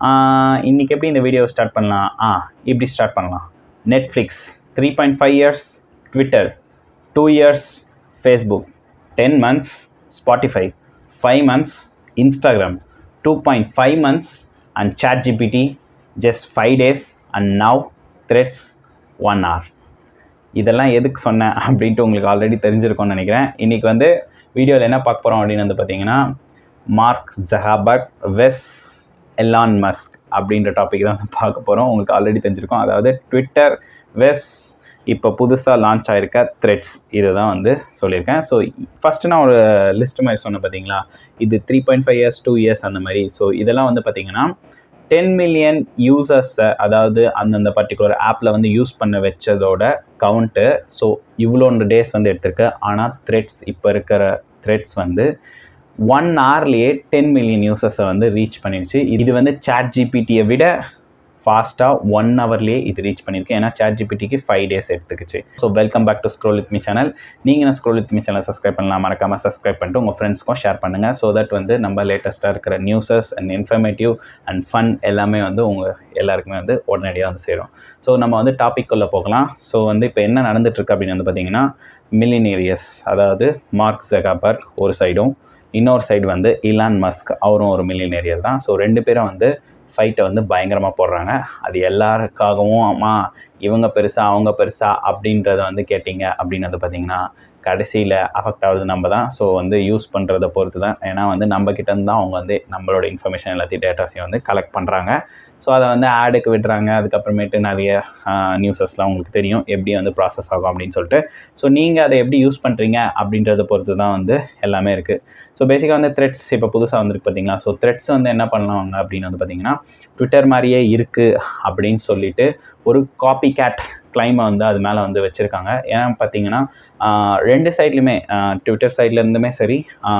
இன்றைக்கி எப்படி இந்த வீடியோ ஸ்டார்ட் பண்ணலாம் ஆ இப்படி ஸ்டார்ட் பண்ணலாம் Netflix three point five years Twitter two years Facebook ten months Spotify five months Instagram two point five months and chat GPT just five days and now Threads one hour இதெல்லாம் எதுக்கு சொன்னேன் அப்படின்ட்டு உங்களுக்கு already தெரிஞ்சிருக்கும்னு நினைக்கிறேன் இன்றைக்கி வந்து வீடியோவில் என்ன பார்க்க போகிறோம் அப்படின்னு வந்து பார்த்தீங்கன்னா Mark Zuckerberg vs Elon Musk அப்படின்ற டாபிக் தான் வந்து பார்க்க போகிறோம் உங்களுக்கு ஆல்ரெடி தெரிஞ்சிருக்கும் அதாவது ட்விட்டர் வெஸ் இப்போ புதுசாக லான்ச் ஆகிருக்க த்ரெட்ஸ் இதை தான் வந்து சொல்லியிருக்கேன் ஸோ ஃபஸ்ட்டு நான் ஒரு லிஸ்ட் மாதிரி சொன்னேன் பார்த்தீங்களா இது three point five years two years அந்த மாதிரி ஸோ இதெல்லாம் வந்து பார்த்தீங்கன்னா டென் மில்லியன் யூசர்ஸை அதாவது அந்தந்த பர்டிகுலர் ஆப்பில் வந்து யூஸ் பண்ண வச்சதோட கவுண்ட்டு ஸோ இவ்வளோன்று டேஸ் வந்து எடுத்திருக்கு ஆனால் த்ரெட்ஸ் இப்போ இருக்கிற த்ரெட்ஸ் வந்து ஒன் ஹவர்லேயே டென் மில்லியன் யூசர்ஸை வந்து ரீச் பண்ணிடுச்சு இது வந்து சாட் ஜிபிடியை விட ஃபாஸ்ட்டாக ஒன் ஹவர்லேயே இது ரீச் பண்ணியிருக்கு ஏன்னா சாட் ஜிபிடிக்கு ஃபைவ் டேஸ் எடுத்துக்கிச்சு so welcome back to scroll with me channel நீங்கள் நான் scroll with me channel subscribe பண்ணலாம் மறக்காமல் சப்ஸ்கிரைப் பண்ணிட்டு உங்கள் ஃப்ரெண்ட்ஸ்க்கும் ஷேர் பண்ணுங்கள் ஸோ தட் வந்து நம்ம லேட்டஸ்ட்டாக இருக்கிற newses and informative and fun எல்லாமே வந்து உங்கள் எல்லாருக்குமே வந்து உடனடியாக வந்து சேரும் ஸோ நம்ம வந்து டாபிக் உள்ள போகலாம் ஸோ வந்து இப்போ என்ன நடந்துட்டுருக்கு அப்படின்னு வந்து பார்த்தீங்கன்னா மில்லினேரியஸ் அதாவது மார்க் ஜெகாபர்க் ஒரு சைடும் இன்னொரு சைடு வந்து இலான் மஸ்க் அவரும் ஒரு மில்லினேரியர் தான் ஸோ ரெண்டு பேரும் வந்து ஃபைட்டை வந்து பயங்கரமாக போடுறாங்க அது எல்லாருக்காகவும் அம்மா இவங்க பெருசா அவங்க பெருசா அப்படின்றத வந்து கேட்டிங்க அப்படின்னு வந்து பார்த்தீங்கன்னா கடைசியில் அஃபெக்ட் ஆகுது நம்ம தான் ஸோ வந்து யூஸ் பண்ணுறதை பொறுத்து தான் ஏன்னா வந்து நம்ம கிட்டேருந்து தான் அவங்க வந்து நம்மளோட இன்ஃபர்மேஷன் எல்லாத்தையும் டேட்டாஸையும் வந்து கலெக்ட் பண்ணுறாங்க ஸோ அதை வந்து ஆடுக்கு விடுறாங்க அதுக்கப்புறமேட்டு நிறைய நியூஸஸ்லாம் உங்களுக்கு தெரியும் எப்படி வந்து ப்ராசஸ் ஆகும் அப்படின்னு சொல்லிட்டு ஸோ நீங்கள் அதை எப்படி யூஸ் பண்ணுறீங்க அப்படின்றத பொறுத்து தான் வந்து எல்லாமே இருக்குது ஸோ பேசிக்காக வந்து த்ரெட்ஸ் இப்போ புதுசாக வந்துருக்கு பார்த்தீங்களா ஸோ த்ரெட்ஸ் வந்து என்ன பண்ணுவாங்க அப்படின்னு வந்து பார்த்தீங்கன்னா ட்விட்டர் மாதிரியே இருக்குது அப்படின்னு சொல்லிட்டு ஒரு காப்பி கேட் கிளைமை வந்து அது மேலே வந்து வச்சுருக்காங்க ஏன்னா பார்த்தீங்கன்னா ரெண்டு சைட்லையுமே ட்விட்டர் சைட்லேருந்துமே சரி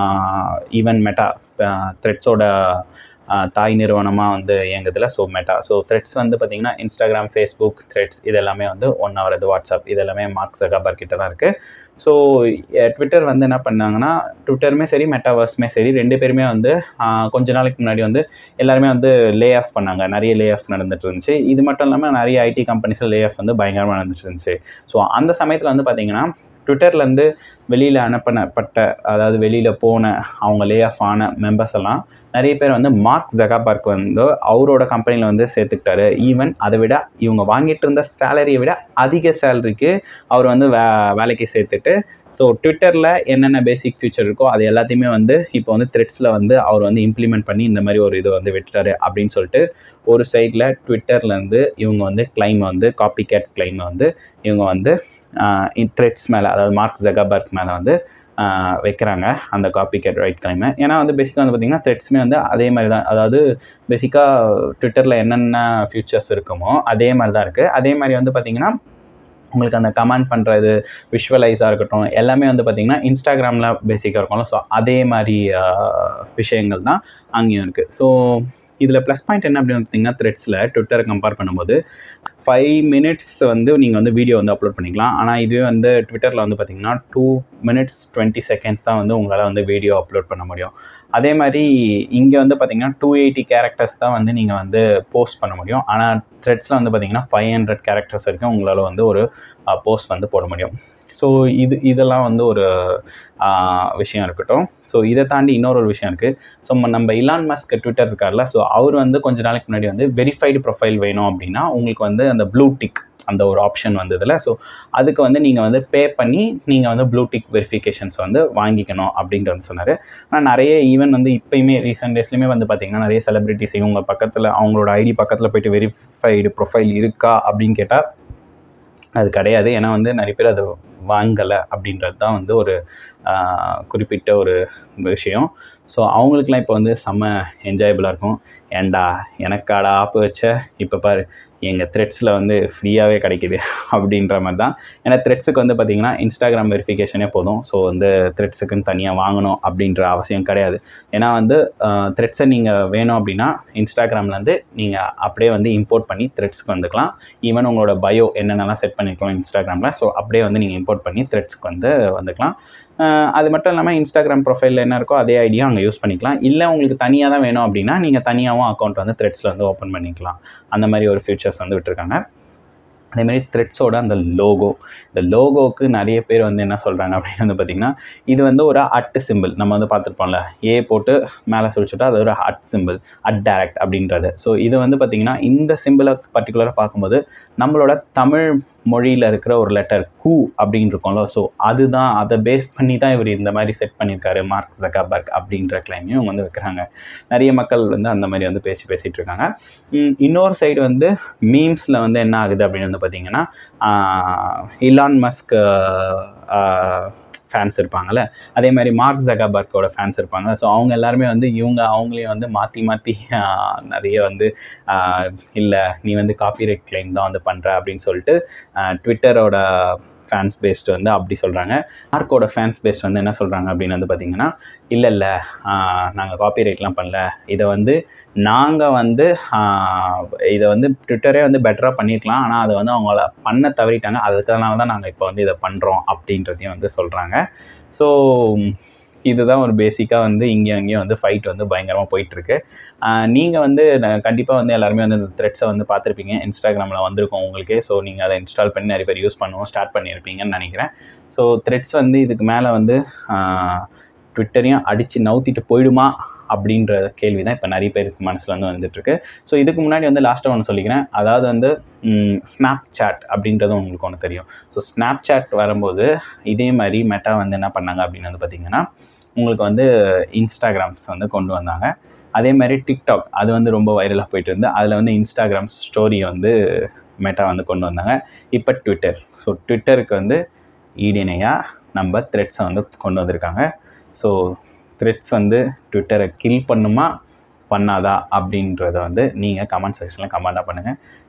ஈவன் மெட்டா த்ரெட்ஸோட தாய் நிறுவனமாக வந்து இயங்குதில் ஸோ மெட்டா ஸோ த்ரெட்ஸ் வந்து பார்த்திங்கன்னா இன்ஸ்டாகிராம் ஃபேஸ்புக் த்ரெட்ஸ் இது எல்லாமே வந்து ஒன் ஹவர் இது வாட்ஸ்அப் இது எல்லாமே மார்க் ஜகாபர் கிட்ட தான் இருக்குது ஸோ ட்விட்டர் வந்து என்ன பண்ணாங்கன்னா ட்விட்டருமே சரி மெட்டாவர்ஸுமே சரி ரெண்டு பேருமே வந்து கொஞ்ச நாளைக்கு முன்னாடி வந்து எல்லாருமே வந்து லே ஆஃப் பண்ணாங்க நிறைய லே ஆஃப் நடந்துட்டு இருந்துச்சு இது மட்டும் இல்லாமல் நிறைய ஐடி கம்பெனிஸில் லே ஆஃப் வந்து பயங்கரமாக நடந்துட்டு இருந்துச்சு ஸோ அந்த சமயத்தில் வந்து பார்த்திங்கன்னா ட்விட்டர்லேருந்து வெளியில் அனுப்பினப்பட்ட அதாவது வெளியில் போன அவங்க லே ஆஃப் ஆன மெம்பர்ஸ் எல்லாம் நிறைய பேர் வந்து மார்க் ஜகாபார்க் வந்து அவரோட கம்பெனியில் வந்து சேர்த்துக்கிட்டாரு ஈவன் அதை விட இவங்க வாங்கிட்டு இருந்த சேலரியை விட அதிக சேலரிக்கு அவர் வந்து வே வேலைக்கு சேர்த்துட்டு ஸோ ட்விட்டரில் என்னென்ன பேசிக் ஃபியூச்சர் இருக்கோ அது எல்லாத்தையுமே வந்து இப்போ வந்து த்ரெட்ஸில் வந்து அவர் வந்து இம்ப்ளிமெண்ட் பண்ணி இந்த மாதிரி ஒரு இது வந்து விட்டுட்டாரு அப்படின்னு சொல்லிட்டு ஒரு சைடில் ட்விட்டர்லேருந்து இவங்க வந்து கிளைம் வந்து காப்பி கேட் கிளைமை வந்து இவங்க வந்து த்ரெட்ஸ் மேலே அதாவது மார்க் ஜகாபர்க் மேலே வந்து வைக்கிறாங்க அந்த காப்பி கேட் ரைட் கிளைமை ஏன்னா வந்து பேசிக்காக வந்து பார்த்திங்கன்னா த்ரெட்ஸுமே வந்து அதே மாதிரி தான் அதாவது பேசிக்காக ட்விட்டரில் என்னென்ன ஃபியூச்சர்ஸ் இருக்குமோ அதே மாதிரி தான் இருக்குது அதே மாதிரி வந்து பார்த்திங்கன்னா உங்களுக்கு அந்த கமெண்ட் பண்ணுறது விஷுவலைஸாக இருக்கட்டும் எல்லாமே வந்து பார்த்திங்கன்னா இன்ஸ்டாகிராமில் பேசிக்காக இருக்கும்ல ஸோ அதே மாதிரி விஷயங்கள் தான் அங்கேயும் இருக்குது ஸோ இதில் ப்ளஸ் பாயிண்ட் என்ன அப்படின்னு பார்த்தீங்கன்னா த்ரெட்ஸில் ட்விட்டரை கம்பேர் பண்ணும்போது ஃபைவ் மினிட்ஸ் வந்து நீங்கள் வந்து வீடியோ வந்து அப்லோட் பண்ணிக்கலாம் ஆனால் இதுவே வந்து ட்விட்டரில் வந்து பார்த்திங்கன்னா டூ மினிட்ஸ் டுவெண்ட்டி செகண்ட்ஸ் தான் வந்து உங்களால் வந்து வீடியோ அப்லோட் பண்ண முடியும் அதே மாதிரி இங்கே வந்து பார்த்திங்கன்னா டூ எயிட்டி கேரக்டர்ஸ் தான் வந்து நீங்கள் வந்து போஸ்ட் பண்ண முடியும் ஆனால் த்ரெட்ஸில் வந்து பார்த்திங்கன்னா ஃபைவ் ஹண்ட்ரட் கேரக்டர்ஸ் வரைக்கும் உங்களால் வந்து ஒரு போஸ்ட் வந்து போட முடியும் ஸோ இது இதெல்லாம் வந்து ஒரு விஷயம் இருக்கட்டும் ஸோ இதை தாண்டி இன்னொரு ஒரு விஷயம் இருக்குது ஸோ நம்ம இலான் மஸ்க் ட்விட்டர் இருக்கார்ல ஸோ அவர் வந்து கொஞ்ச நாளைக்கு முன்னாடி வந்து வெரிஃபைடு ப்ரொஃபைல் வேணும் அப்படின்னா உங்களுக்கு வந்து அந்த ப்ளூ டிக் அந்த ஒரு ஆப்ஷன் வந்ததில் ஸோ அதுக்கு வந்து நீங்கள் வந்து பே பண்ணி நீங்கள் வந்து ப்ளூடிக் வெரிஃபிகேஷன்ஸ் வந்து வாங்கிக்கணும் அப்படின்ட்டு வந்து சொன்னார் ஆனால் நிறைய ஈவன் வந்து இப்போயுமே ரீசெண்ட் டேஸ்லையுமே வந்து பார்த்திங்கன்னா நிறைய செலிப்ரிட்டிஸ் இவங்க பக்கத்தில் அவங்களோட ஐடி பக்கத்தில் போய்ட்டு வெரிஃபைடு ப்ரொஃபைல் இருக்கா அப்படின்னு கேட்டால் அது கிடையாது ஏன்னா வந்து நிறைய பேர் அதை வாங்கலை அப்படின்றது தான் வந்து ஒரு குறிப்பிட்ட ஒரு விஷயம் ஸோ அவங்களுக்குலாம் இப்போ வந்து செம்ம என்ஜாயபுளாக இருக்கும் ஏண்டா எனக்காடா ஆப்பு வச்ச இப்போ பாரு எங்கள் த்ரெட்ஸில் வந்து ஃப்ரீயாகவே கிடைக்கிது அப்படின்ற மாதிரி தான் ஏன்னா த்ரெட்ஸுக்கு வந்து பார்த்திங்கன்னா இன்ஸ்டாகிராம் வெரிஃபிகேஷனே போதும் ஸோ வந்து த்ரெட்ஸுக்குன்னு தனியாக வாங்கணும் அப்படின்ற அவசியம் கிடையாது ஏன்னா வந்து த்ரெட்ஸை நீங்கள் வேணும் அப்படின்னா இன்ஸ்டாகிராம்லேருந்து நீங்கள் அப்படியே வந்து இம்போர்ட் பண்ணி த்ரெட்ஸ்க்கு வந்துக்கலாம் ஈவன் உங்களோட பயோ என்னென்னலாம் செட் பண்ணிக்கலாம் இன்ஸ்டாகிராமில் ஸோ அப்படியே வந்து நீங்கள் இம்போர்ட் பண்ணி த்ரெட்ஸ்க்கு வந்து வந்துக்கலாம் அஹ் அது மட்டும் இல்லாமல் இன்ஸ்டாகிராம் ப்ரொஃபைலில் என்ன இருக்கோ அதே ஐடியா அங்கே யூஸ் பண்ணிக்கலாம் இல்லை உங்களுக்கு தனியாக தான் வேணும் அப்படின்னா நீங்கள் தனியாகவும் அக்கௌண்ட் வந்து த்ரெட்ஸில் வந்து ஓப்பன் பண்ணிக்கலாம் அந்த மாதிரி ஒரு ஃபீச்சர்ஸ் வந்து விட்டுருக்காங்க அதேமாதிரி த்ரெட்ஸோட அந்த லோகோ இந்த லோகோவுக்கு நிறைய பேர் வந்து என்ன சொல்கிறாங்க அப்படின்னு வந்து பார்த்திங்கன்னா இது வந்து ஒரு அட் சிம்பிள் நம்ம வந்து பார்த்துருப்போம்ல ஏ போட்டு மேலே சுழிச்சுட்டா அது ஒரு அட் சிம்பிள் அட் டேரக்ட் அப்படின்றது ஸோ இது வந்து பார்த்திங்கன்னா இந்த சிம்பிளை பர்டிகுலராக பார்க்கும்போது நம்மளோட தமிழ் மொழியில் இருக்கிற ஒரு லெட்டர் கூ அப்படின்னு இருக்கும்ல ஸோ அதுதான் அதை பேஸ் பண்ணி தான் இவர் இந்த மாதிரி செட் பண்ணியிருக்காரு மார்க் ஜக்காபர்க் அப்படின்ற கிளைமையும் இவங்க வந்து வைக்கிறாங்க நிறைய மக்கள் வந்து அந்த மாதிரி வந்து பேசி பேசிகிட்டு இருக்காங்க உம், இன்னொரு சைடு வந்து மீம்ஸில் வந்து என்ன ஆகுது அப்படின்னு வந்து பார்த்தீங்கன்னா இலான் மஸ்க் ஃபேன்ஸ் இருப்பாங்கல்ல அதே மாதிரி மார்க் ஜகாபர்க்கோட ஃபேன்ஸ் இருப்பாங்க ஸோ அவங்க எல்லாருமே வந்து இவங்க அவங்களையும் வந்து மாற்றி மாற்றி நிறைய வந்து இல்லை நீ வந்து காப்பிரைட் கிளைம் தான் வந்து பண்ணுற அப்படின்னு சொல்லிட்டு ட்விட்டரோட ஃபேன்ஸ் பேஸ்ட் வந்து அப்படி சொல்கிறாங்க மார்க்கோட ஃபேன்ஸ் பேஸ்ட் வந்து என்ன சொல்கிறாங்க அப்படின்னு வந்து பார்த்தீங்கன்னா இல்லை இல்லை நாங்கள் காப்பிரைட்லாம் பண்ணல இதை வந்து நாங்கள் வந்து ஆஹ், இதை வந்து ட்விட்டரே வந்து பெட்டராக பண்ணியிருக்கலாம் ஆனால் அதை வந்து அவங்கள பண்ண தவறிட்டாங்க அதுக்காக தான் நாங்கள் இப்போ வந்து இதை பண்ணுறோம் அப்படின்றதையும் வந்து சொல்கிறாங்க ஸோ இதுதான் ஒரு பேசிக்காக வந்து இங்கேயும் அங்கேயும் வந்து ஃபைட் வந்து பயங்கரமாக போயிட்டுருக்கு நீங்கள் வந்து கண்டிப்பாக வந்து எல்லாருமே வந்து இந்த த்ரெட்ஸை வந்து பார்த்துருப்பீங்க இன்ஸ்டாகிராமில் வந்திருக்கும் உங்களுக்கே ஸோ நீங்கள் அதை இன்ஸ்டால் பண்ணி நிறைய பேர் யூஸ் பண்ணவும் ஸ்டார்ட் பண்ணியிருப்பீங்கன்னு நினைக்கிறேன் ஸோ த்ரெட்ஸ் வந்து இதுக்கு மேலே வந்து ட்விட்டரையும் அடித்து நவுத்திட்டு போயிடுமா அப்படின்ற கேள்வி தான் இப்போ நிறைய பேருக்கு மனசில் வந்து வந்துட்டுருக்கு ஸோ இதுக்கு முன்னாடி வந்து லாஸ்ட்டாக ஒன்று சொல்லிக்கிறேன் அதாவது வந்து ஸ்னாப் சாட் அப்படின்றதும் உங்களுக்கு ஒன்று தெரியும் ஸோ ஸ்னாப் சாட் வரும்போது இதே மாதிரி மெட்டா வந்து என்ன பண்ணாங்க அப்படின்னு வந்து பார்த்தீங்கன்னா உங்களுக்கு வந்து இன்ஸ்டாகிராம்ஸ் வந்து கொண்டு வந்தாங்க அதே மாதிரி டிக்டாக் அது வந்து ரொம்ப வைரலாக போயிட்டு இருந்து அதில் வந்து இன்ஸ்டாகிராம் ஸ்டோரி வந்து மெட்டா வந்து கொண்டு வந்தாங்க இப்போ ட்விட்டர் ஸோ ட்விட்டருக்கு வந்து ஈடினையாக நம்ம த்ரெட்ஸை வந்து கொண்டு வந்திருக்காங்க ஸோ த்ரெட்ஸ் வந்து ட்விட்டரை கில் பண்ணுமா பண்ணாதா அப்படின்றத வந்து நீங்கள் கமெண்ட் செக்ஷனில் கமெண்டாக பண்ணுங்கள்